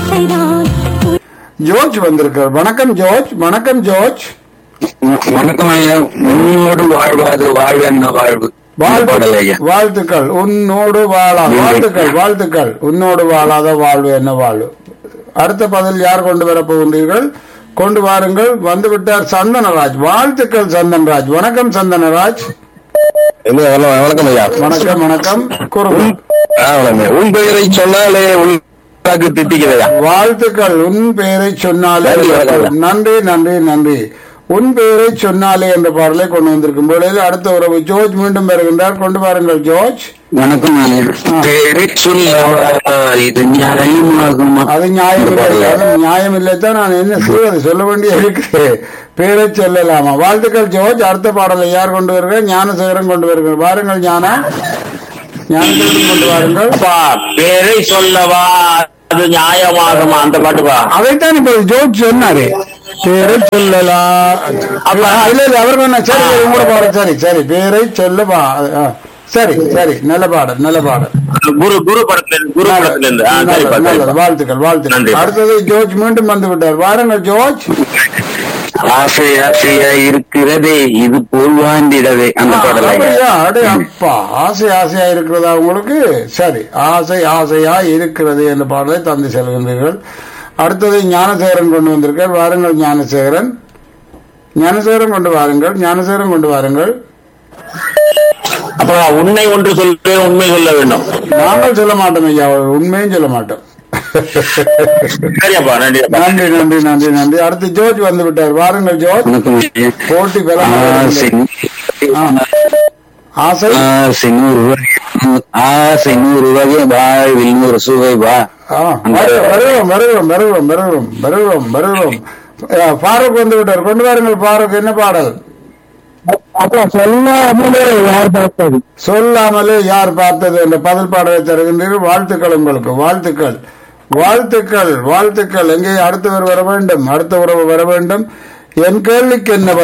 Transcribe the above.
வார்த்தைதான் George வந்திருக்கார் வணக்கம் George வணக்கம் ஜோர்ஜ் வணக்கம் ஐயா உன்னோடு வாழ்வாது வாழ்வு என்ன வாழ்வு பாடல் ஐயா வாழ்த்து- வாழ்த்துக்கள் உன்னோடு வாழா வாழ்த்துக்கள் வாழ்த்துக்கள் உன்னோடு வாழாத வாழ்வு என்ன வாழ்வு அடுத்த பதில் யார் கொண்டு வர போகின்றீர்கள் கொண்டு வாருங்கள் வந்து விட்டார் சந்தனராஜ் வாழ்த்துக்கள் சந்தனராஜ் வணக்கம் சந்தனராஜ் வணக்கம் ஐயா வணக்கம் வணக்கம் குறும்பு ஆ, வணக்கம் ஐயா. உன் பெயரை சொன்னாலே உனக்கு திட்டிக்கிறதா வாழ்த்துக்கள் உன் பெயரை சொன்னாலே நன்றி, வணக்கம். நன்றி நன்றி நன்றி உன் பெயரை சொன்னாலே என்ற பாடலை கொண்டு வந்திருக்கும் வேளையில் அடுத்த உறவு ஜோர்ஜ் மீண்டும் வருகின்றார் கொண்டு வாருங்கள் ஜோர்ஜ் வணக்கம் ஐயா. பெயரை சொல்லவா இது நியாயமாகுமா அது நியாயம் இல்லை அது நியாயம் இல்லை தான் நான் என்ன செய்வது சொல்ல வேண்டிய இருக்கு பேரை சொல்லலாமா வாழ்த்துக்கள் ஜோர்ஜ் அடுத்த பாடலை யார் கொண்டு வருகிறார் ஞானசேகரன் கொண்டு வருகிறார் வாருங்கள் ஞானா ஞானசேகரன் கொண்டு வாருங்கள் அப்பா, பேரை சொல்லவா அது நியாயமாகுமா அந்த பாட்டுப்பா அதைத்தான் இப்ப ஜோர்ஜ் சொன்னாரு பேரை சொல்லலாம் அப்ப இல்ல இல்ல அவர் வேணா சரி சரி, உங்களோட பாடல் சரி சரி பேரை சொல்லவா ஆ, சரி சரி நல்ல பாடல் நல்ல பாடல் குரு குரு படத்துல இருந்து குரு படத்துல இருந்து ஆ, நல்லது, சரிப்பா நல்லது. சரிப்பா வாழ்த்துக்கள் வாழ்த்துக்கள் நன்றி. அடுத்தது ஜோர்ஜ் மீண்டும் வந்து விட்டார் வாருங்கள் ஜோர்ஜ் ஆசை ஆசையா இருக்கிறதே இது போல் வாழ்ந்திடவே அந்த பாடல் ஐயா. அப்படியா? அடே அப்பா ஆசை ஆசையா இருக்கிறதா உங்களுக்கு சரி ஆசை ஆசையா இருக்கிறது என்ற பாடலை தந்து செல்கின்றீர்கள் அடுத்தது ஞானசேகரன் கொண்டு வந்திருக்கார் வாருங்கள் ஞானசேகரன் ஞானசேகரன் கொண்டு வாருங்கள் ஞானசேகரன் கொண்டு வாருங்கள் அப்பா உன்னை ஒன்று சொல்ல உண்மை சொல்ல வேண்டும் நாங்கள் சொல்ல மாட்டோம் ஐயா உண்மையும் சொல்ல மாட்டோம் சரியாப்பா நன்றிப்பா நன்றி நன்றி நன்றி நன்றி அடுத்து ஜோர்ஜ் வந்து விட்டார் வாருங்கள் ஜோர்ஜ் வணக்கம் ஐயா. போட்டி பெற ஆசை ஆசை ஆசை நூறு வகை ஆசை நூறு வகை வாழ்வில் நூறு சுவை வா ஆ, வருகிறோம் வருகிறோம் வருகிறோம் வருகிறோம் வருகிறோம் வருகிறோம் வருகிறோம் ஆ, ஃபாரூக் வந்து விட்டார் கொண்டு வாருங்கள் ஃபாரூக் என்ன பாடல் சொல்லாமலே யார் பார்த்தது என்ற பதில் பாடலை தருகின்றீர்கள் வாழ்த்துக்கள் உங்களுக்கு வாழ்த்துக்கள் வாழ்த்துக்கள் வாழ்த்துக்கள் எங்கே அடுத்தவர் வர வேண்டும் அடுத்த உறவு வர வேண்டும் என் கேள்விக்கு என்ன பதில்?